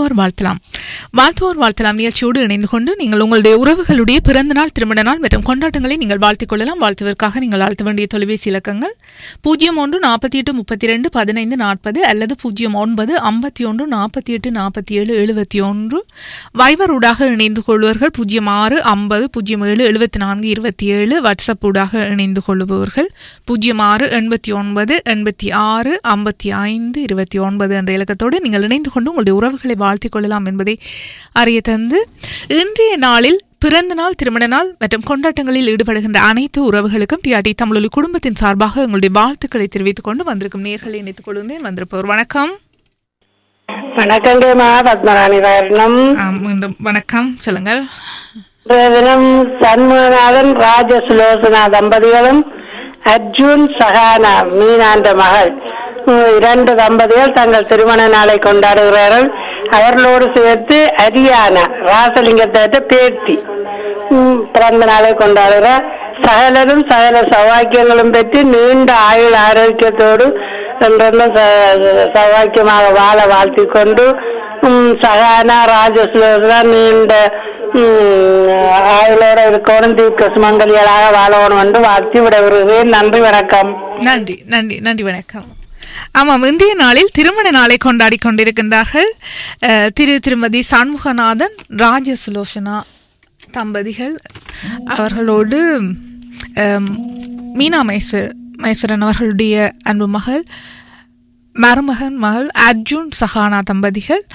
வாழ்த்துவோர் வாழ்த்தலாம் வாழ்த்துவோர் வாழ்த்தலாம் நிகழ்ச்சியோடு இணைந்து கொண்டு நீங்கள் உங்களுடைய உறவுகளுடைய பிறந்த நாள் திருமண நாள் மற்றும் கொண்டாட்டங்களை நீங்கள் வாழ்த்திக் கொள்ளலாம் வாழ்த்துவதற்காக நீங்கள் அழுத்த வேண்டிய தொலைபேசி இலக்கங்கள் பூஜ்ஜியம் ஒன்று நாற்பத்தி எட்டு முப்பத்தி ரெண்டு பதினைந்து நாற்பது அல்லது பூஜ்ஜியம் ஒன்பது ஐம்பத்தி ஒன்று நாற்பத்தி எட்டு நாற்பத்தி ஏழு எழுபத்தி ஒன்று வைவர் ஊடாக இணைந்து கொள்வர்கள் பூஜ்ஜியம் ஆறு ஐம்பது பூஜ்ஜியம் ஏழு எழுபத்தி நான்கு இருபத்தி ஏழு வாட்ஸ்அப் ஊடாக இணைந்து கொள்பவர்கள் பூஜ்ஜியம் ஆறு எண்பத்தி ஒன்பது எண்பத்தி ஆறு ஐம்பத்தி ஐந்து இருபத்தி ஒன்பது என்ற இலக்கத்தோடு நீங்கள் இணைந்து கொண்டு உங்களுடைய உறவுகளை வாழ்த்திக் கொள்ளலாம் என்பதை அறிய தந்து இன்றைய நாளில் பிறந்த நாள் திருமண நாள் மற்றும் கொண்டாட்டங்களில் ஈடுபடுகின்ற அனைத்து உறவுகளுக்கும் டிஆர்டி தமிழொலி குடும்பத்தின் சார்பாக உங்களுடைய வாழ்த்துக்களை தெரிவித்துக் கொண்டு வந்திருக்கும் நேர்களை இணைத்துக் கொள்கிறேன் வந்திருப்பவர் வணக்கம் வணக்கங்கம்மா பத்மராணி வர்ணம் ஆம், மீண்டும் வணக்கம் சொல்லுங்கள் இன்றைய தினம் சண்முகநாதன் ராஜ சுலோசனா தம்பதிகளும் அர்ஜுன் சஹானா மீனாண்ட மகள் உம், இரண்டு தம்பதிகள் தங்கள் திருமண நாளை கொண்டாடுகிறார்கள் அவர்களோடு சேர்த்து அரியானா ராசலிங்கத்தை பேத்தி உம், பிறந்த நாளை கொண்டாடுகிறார் சகலரும் சகல சௌவாக்கியங்களும் பெற்று நீண்ட ஆயுள் ஆரோக்கியத்தோடு என்றென்றும் ச- சௌவாக்கியமாக வாழ வாழ்த்திக் கொண்டு உம், சகானா ராஜசுலோசனா நீண்ட உம், ஆயுளோட இருக்கணும் தீர்க்க சுமங்கலிகளாக வாழணும் என்று வாழ்த்தி விடைபெறுகிறேன் நன்றி வணக்கம் நன்றி நன்றி நன்றி வணக்கம் ஆமாம் இன்றைய நாளில் திருமண நாளை கொண்டாடி கொண்டிருக்கின்றார்கள் அஹ், திரு திருமதி சண்முகநாதன் ராஜ சுலோசனா தம்பதிகள் அவர்களோடு அம், மீனா மைசூர் மைசூரன் அவர்களுடைய அன்பு மகள் மருமகன் மகள் அர்ஜுன் சஹானா தம்பதிகள்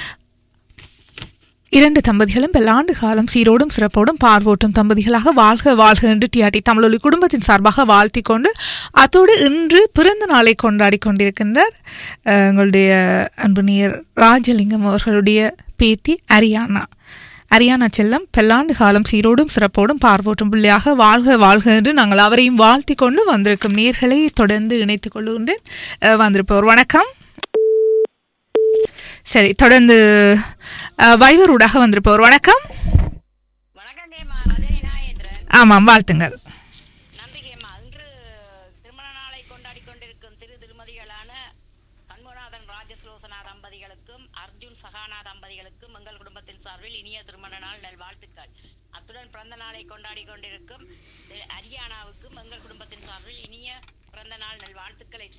இரண்டு தம்பதிகளும் பல்லாண்டு காலம் சீரோடும் சிறப்போடும் பார்வோட்டும் தம்பதிகளாக வாழ்க வாழ்க என்று டிஆர்டி தமிழொலி குடும்பத்தின் சார்பாக வாழ்த்திக் கொண்டு அத்தோடு இன்று பிறந்த நாளை கொண்டாடி கொண்டிருக்கின்றார் அஹ், எங்களுடைய அன்புநீர் ராஜலிங்கம் அவர்களுடைய பேத்தி அரியானா அரியானா செல்லம் பல்லாண்டு காலம் சீரோடும் சிறப்போடும் பார்வோட்டும் பிள்ளையாக வாழ்க வாழ்க என்று நாங்கள் அவரையும் வாழ்த்திக் கொண்டு வந்திருக்கும் நேர்களை தொடர்ந்து இணைத்துக் கொள்கின்றேன் அஹ், வந்திருப்பவர் வணக்கம் சரி தொடர்ந்து அஹ், வைவர் ஊடாக வந்திருப்பவர் வணக்கம் வணக்கம் கேமா ரஜினி நாயேந்திரன் ஆமாம் வாழ்த்துங்கள் நன்றி கேமா இன்று திருமண நாளை கொண்டாடி கொண்டிருக்கும் திரு திருமதிகளான சண்முகநாதன் ராஜசுலோசனா தம்பதிகளுக்கும் அர்ஜுன் சகானா தம்பதிகளுக்கும் எங்கள் குடும்பத்தின் சார்பில் இனிய திருமண நாள் நல்வாழ்த்துக்கள் அத்துடன் பிறந்த நாளை கொண்டாடி கொண்டிருக்கும் திரு அரியானாவுக்கும் எங்கள் குடும்பத்தின் சார்பில் இனிய பிறந்த நாள் நல்வாழ்த்துக்களை